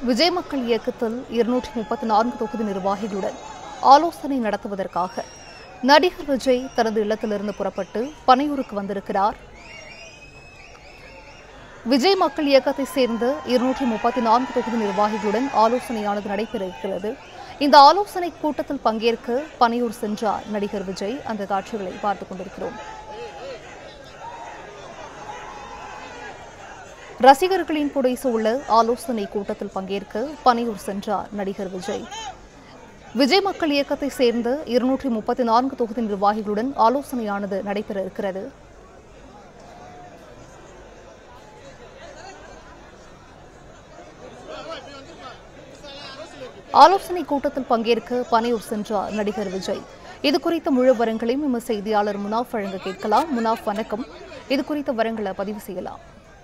விஜய் மக்கள் இயக்கத்தில் இருநூற்றி முப்பத்தி நான்கு தொகுதி நிர்வாகிகளுடன் ஆலோசனை நடத்துவதற்காக நடிகர் விஜய் தனது இல்லத்திலிருந்து புறப்பட்டு பனையூருக்கு வந்திருக்கிறார் விஜய் மக்கள் இயக்கத்தை சேர்ந்த இருநூற்றி முப்பத்தி நான்கு தொகுதி நிர்வாகிகளுடன் ஆலோசனையானது நடைபெற இருக்கிறது இந்த ஆலோசனை கூட்டத்தில் பங்கேற்க பனையூர் சென்றார் நடிகர் விஜய் அந்த காட்சிகளை பார்த்துக் கொண்டிருக்கிறோம் ரசிகர்களின் புடைசு உள்ள ஆலோசனை கூட்டத்தில் பங்கேற்க பனையூர் சென்றார் நடிகர் விஜய் விஜய் மக்கள் இயக்கத்தை சேர்ந்த இருநூற்றி முப்பத்தி நான்கு தொகுதி நிர்வாகிகளுடன் ஆலோசனையானது நடைபெற இருக்கிறது ஆலோசனை கூட்டத்தில் பங்கேற்க பனையூர் சென்றார் நடிகர் விஜய் இது குறித்த முழு விவரங்களையும் எமது செய்தியாளர் முனாஃப் வழங்க கேட்கலாம் முனாஃப் வணக்கம் இது குறித்த விவரங்களை பதிவு செய்யலாம்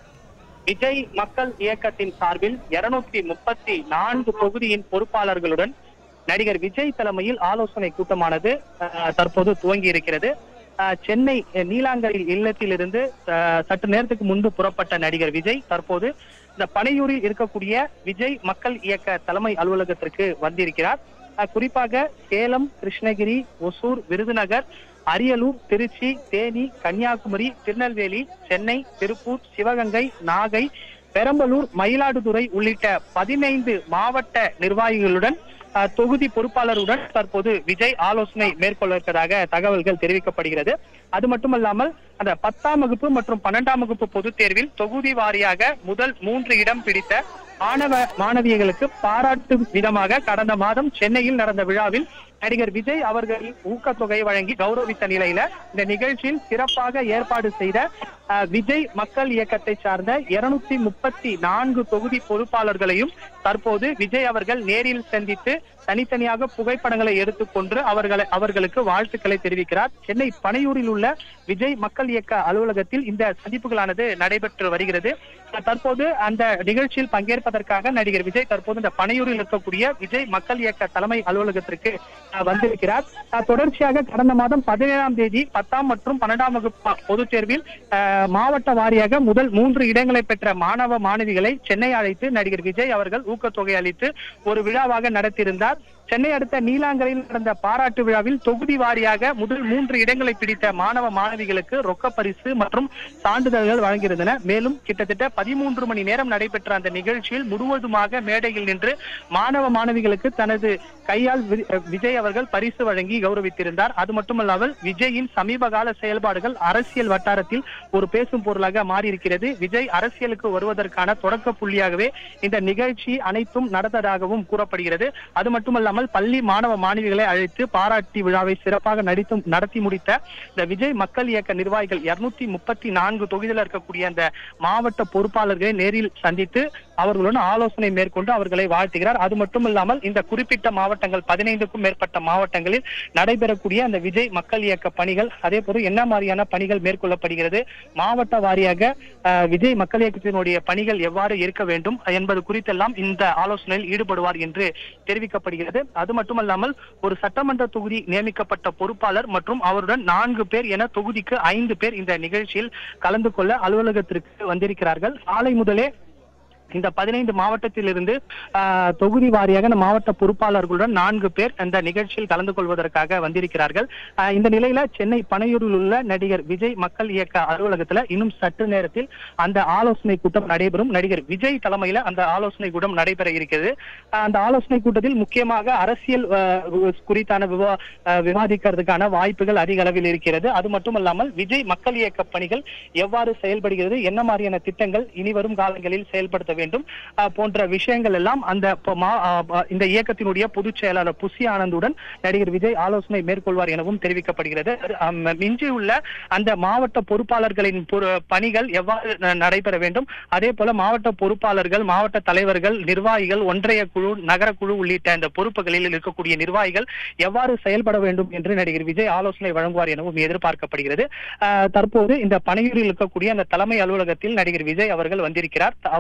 விஜய் மக்கள் இயக்கத்தின் சார்பில் இருநூத்தி முப்பத்தி நான்கு தொகுதியின் பொறுப்பாளர்களுடன் நடிகர் விஜய் தலைமையில் ஆலோசனை கூட்டமானது அஹ், தற்போது துவங்கி இருக்கிறது அஹ், சென்னை அஹ், நீலாங்கரில் இல்லத்திலிருந்து அஹ், சற்று நேரத்துக்கு முன்பு புறப்பட்ட நடிகர் விஜய் தற்போது இந்த பனையூரில் இருக்கக்கூடிய விஜய் மக்கள் இயக்க தலைமை அலுவலகத்திற்கு வந்திருக்கிறார் அஹ், குறிப்பாக சேலம் கிருஷ்ணகிரி ஒசூர் விருதுநகர் அரியலூர் திருச்சி தேனி கன்னியாகுமரி திருநெல்வேலி சென்னை திருப்பூர் சிவகங்கை நாகை பெரம்பலூர் மயிலாடுதுறை உள்ளிட்ட பதினைந்து மாவட்ட நிர்வாகிகளுடன் அஹ், தொகுதி பொறுப்பாளருடன் தற்போது விஜய் ஆலோசனை மேற்கொள்ள இருப்பதாக தகவல்கள் தெரிவிக்கப்படுகிறது அது மட்டுமல்லாமல் அந்த பத்தாம் வகுப்பு மற்றும் பன்னெண்டாம் வகுப்பு பொதுத் தேர்வில் தொகுதி வாரியாக முதல் மூன்று இடம் பிடித்த மாணவ மாணவியர்களுக்கு பாராட்டும் விதமாக கடந்த மாதம் சென்னையில் நடந்த விழாவில் நடிகர் விஜய் அவர்கள் ஊக்கத்தொகை வழங்கி கௌரவித்த நிலையில இந்த நிகழ்ச்சியில் சிறப்பாக ஏற்பாடு செய்த அஹ், விஜய் மக்கள் இயக்கத்தை சார்ந்த இருநூத்தி முப்பத்தி நான்கு தொகுதி பொறுப்பாளர்களையும் தற்போது விஜய் அவர்கள் நேரில் சந்தித்து தனித்தனியாக புகைப்படங்களை எடுத்துக்கொண்டு அவர்களை அவர்களுக்கு வாழ்த்துக்களை தெரிவிக்கிறார் சென்னை பனையூரில் உள்ள விஜய் மக்கள் இயக்க அலுவலகத்தில் இந்த சந்திப்புகளானது நடைபெற்று வருகிறது தற்போது அந்த நிகழ்ச்சியில் பங்கேற்பதற்காக நடிகர் விஜய் தற்போது இந்த பனையூரில் இருக்கக்கூடிய விஜய் மக்கள் இயக்க தலைமை அலுவலகத்திற்கு அஹ், வந்திருக்கிறார் அஹ், தொடர்ச்சியாக கடந்த மாதம் பதினேழாம் தேதி பத்தாம் மற்றும் பன்னெண்டாம் வகுப்பு பொதுத் தேர்வில் அஹ், மாவட்ட வாரியாக முதல் மூன்று இடங்களை பெற்ற மாணவ மாணவிகளை சென்னை அழைத்து நடிகர் விஜய் அவர்கள் ஊக்கத்தொகை அளித்து ஒரு விழாவாக நடத்தியிருந்தார் சென்னை அடுத்த நீலாங்கரையில் நடந்த பாராட்டு விழாவில் தொகுதி வாரியாக முதல் மூன்று இடங்களை பிடித்த மாணவ மாணவிகளுக்கு ரொக்க பரிசு மற்றும் சான்றிதழ்கள் வழங்கியிருந்தன மேலும் கிட்டத்தட்ட பதிமூன்று மணி நேரம் நடைபெற்ற அந்த நிகழ்ச்சியில் முழுவதுமாக மேடையில் நின்று மாணவ மாணவிகளுக்கு தனது கையால் வி- விஜய் அவர்கள் பரிசு வழங்கி கௌரவித்திருந்தார் அது மட்டுமல்லாமல் விஜயின் சமீப கால செயல்பாடுகள் அரசியல் வட்டாரத்தில் ஒரு பேசும் பொருளாக மாறியிருக்கிறது விஜய் அரசியலுக்கு வருவதற்கான தொடக்க புள்ளியாகவே இந்த நிகழ்ச்சி அனைத்தும் நடந்ததாகவும் கூறப்படுகிறது அது மட்டுமல்லாமல் பள்ளி மாணவ மாணவிகளை அழைத்து பாராட்டி விழாவை சிறப்பாக நடித்து நடத்தி முடித்த இந்த விஜய் மக்கள் இயக்க நிர்வாகிகள் இருநூத்தி முப்பத்தி நான்கு தொகுதியில் இருக்கக்கூடிய அந்த மாவட்ட பொறுப்பாளர்களை நேரில் சந்தித்து அவர்களுடன் ஆலோசனை மேற்கொண்டு அவர்களை வாழ்த்துகிறார் அது மட்டுமல்லாமல் இந்த குறிப்பிட்ட மாவட்டங்கள் பதினைந்துக்கும் மேற்பட்ட மாவட்டங்களில் நடைபெறக்கூடிய அந்த விஜய் மக்கள் இயக்க பணிகள் அதே போல என்ன மாதிரியான பணிகள் மேற்கொள்ளப்படுகிறது மாவட்ட வாரியாக அஹ், விஜய் மக்கள் இயக்கத்தினுடைய பணிகள் எவ்வாறு இருக்க வேண்டும் என்பது குறித்தெல்லாம் இந்த ஆலோசனையில் ஈடுபடுவார் என்று தெரிவிக்கப்படுகிறது அது மட்டுமல்லாமல் ஒரு சட்டமன்ற தொகுதி நியமிக்கப்பட்ட பொறுப்பாளர் மற்றும் அவருடன் நான்கு பேர் என தொகுதிக்கு ஐந்து பேர் இந்த நிகழ்ச்சியில் கலந்து கொள்ள அலுவலகத்திற்கு வந்திருக்கிறார்கள் காலை முதலே இந்த பதினைந்து மாவட்டத்திலிருந்து ஆஹ், தொகுதி வாரியாக இந்த மாவட்ட பொறுப்பாளர்களுடன் நான்கு பேர் இந்த நிகழ்ச்சியில் கலந்து கொள்வதற்காக வந்திருக்கிறார்கள் ஆஹ், இந்த நிலையில சென்னை பனையூரில் உள்ள நடிகர் விஜய் மக்கள் இயக்க அலுவலகத்துல இன்னும் சற்று நேரத்தில் அந்த ஆலோசனை கூட்டம் நடைபெறும் நடிகர் விஜய் தலைமையில அந்த ஆலோசனை கூட்டம் நடைபெற இருக்கிறது ஆஹ், அந்த ஆலோசனை கூட்டத்தில் முக்கியமாக அரசியல் ஆஹ், குறித்தான விவா ஆஹ், விவாதிக்கிறதுக்கான வாய்ப்புகள் அதிக அளவில் இருக்கிறது அது மட்டுமல்லாமல் விஜய் மக்கள் இயக்க பணிகள் எவ்வாறு செயல்படுகிறது என்ன மாதிரியான திட்டங்கள் இனி வரும் காலங்களில் செயல்படுத்த வேண்டும் ஆஹ், போன்ற விஷயங்கள் எல்லாம் அந்த பொ- மா- ஆஹ், இந்த இயக்கத்தினுடைய பொதுச் செயலாளர் புசி ஆனந்துடன் நடிகர் விஜய் ஆலோசனை மேற்கொள்வார் எனவும் தெரிவிக்கப்படுகிறது ஆம், மிஞ்சியுள்ள அந்த மாவட்ட பொறுப்பாளர்களின் பொறு- பணிகள் எவ்வாறு ந- நடைபெற வேண்டும் அதே போல மாவட்ட பொறுப்பாளர்கள் மாவட்ட தலைவர்கள் நிர்வாகிகள் ஒன்றிய குழு நகர குழு உள்ளிட்ட இந்த பொறுப்புகளில் இருக்கக்கூடிய நிர்வாகிகள் எவ்வாறு செயல்பட வேண்டும் என்று நடிகர் விஜய் ஆலோசனை வழங்குவார் எனவும் எதிர்பார்க்கப்படுகிறது ஆஹ், தற்போது இந்த பணியூரில் இருக்கக்கூடிய அந்த தலைமை அலுவலகத்தில் நடிகர் விஜய் அவர்கள் வந்திருக்கிறார் த- அவருடைய தலைமை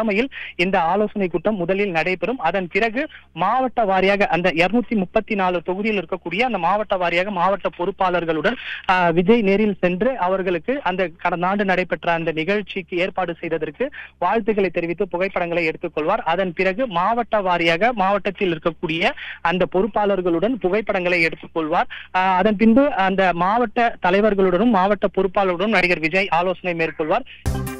தலைமையில் இந்த ஆலோசனை கூட்டம் முதலில் நடைபெறும் அதன் பிறகு மாவட்ட வாரியாக அந்த இருநூத்தி முப்பத்தி நாலு தொகுதியில் இருக்கக்கூடிய அந்த மாவட்ட வாரியாக மாவட்ட பொறுப்பாளர்களுடன் ஆஹ், விஜய் நேரில் சென்று அவர்களுக்கு அந்த கடந்த ஆண்டு நடைபெற்ற அந்த நிகழ்ச்சிக்கு ஏற்பாடு செய்ததற்கு வாழ்த்துக்களை தெரிவித்து புகைப்படங்களை எடுத்துக்கொள்வார் அதன் பிறகு மாவட்ட வாரியாக மாவட்டத்தில் இருக்கக்கூடிய அந்த பொறுப்பாளர்களுடன் புகைப்படங்களை எடுத்துக்கொள்வார் ஆஹ், அதன் பின்பு அந்த மாவட்ட தலைவர்களுடனும் மாவட்ட பொறுப்பாளருடனும் நடிகர் விஜய் ஆலோசனை மேற்கொள்வார்